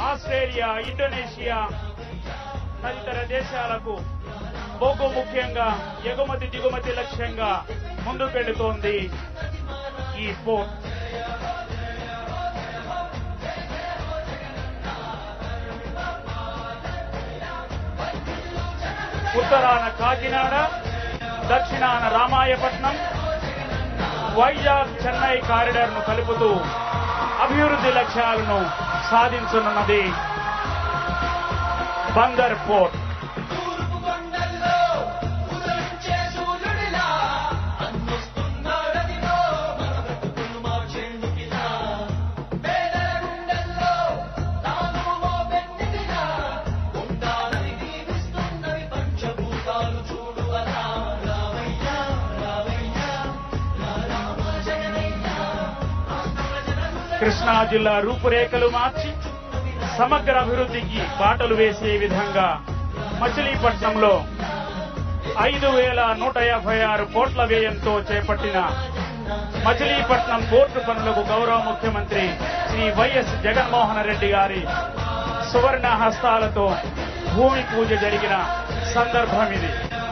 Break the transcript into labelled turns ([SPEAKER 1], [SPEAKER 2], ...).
[SPEAKER 1] Australia Indonesia తదితర దేశాలకు బొగ్గు ముఖ్యంగా ఎగుమతి దిగుమతి లక్ష్యంగా ముందుకెళ్తోంది ఈ పోర్ట్ ఉత్తరాన కాకినాడ దక్షిణాన రామాయపట్నం వైజాగ్ చెన్నై కారిడార్ ను కలుపుతూ అభివృద్ధి లక్ష్యాలను సాధించనున్నది బందర్ పోర్ట్
[SPEAKER 2] తూర్పు కొండల్లో ఉదయించే సూర్యుడిలా అన్నొస్తున్నాడదిగో మన బ్రతుకులు మార్చేందుకిలా పేదల గుండెల్లో తాను ఓ పెన్నిదిలా ఉండాలని దీవిస్తున్నవి పంచభూతాలు చూడు అలా రావయ్యా రావయ్యా రా రామ జగనయ్యా రాష్ట్ర ప్రజల
[SPEAKER 1] కృష్ణా జిల్లా రూపురేఖలు మార్చి సమగ్ర అభివృద్ధికి బాటలు వేసే విధంగా మచిలీపట్నంలో ఐదు వేల నూట యాభై ఆరు కోట్ల వ్యయంతో చేపట్టిన మచిలీపట్నం పోర్టు పనులకు గౌరవ ముఖ్యమంత్రి శ్రీ వైఎస్ జగన్మోహన్ రెడ్డి గారి సువర్ణ హస్తాలతో భూమి పూజ జరిగిన సందర్భం ఇది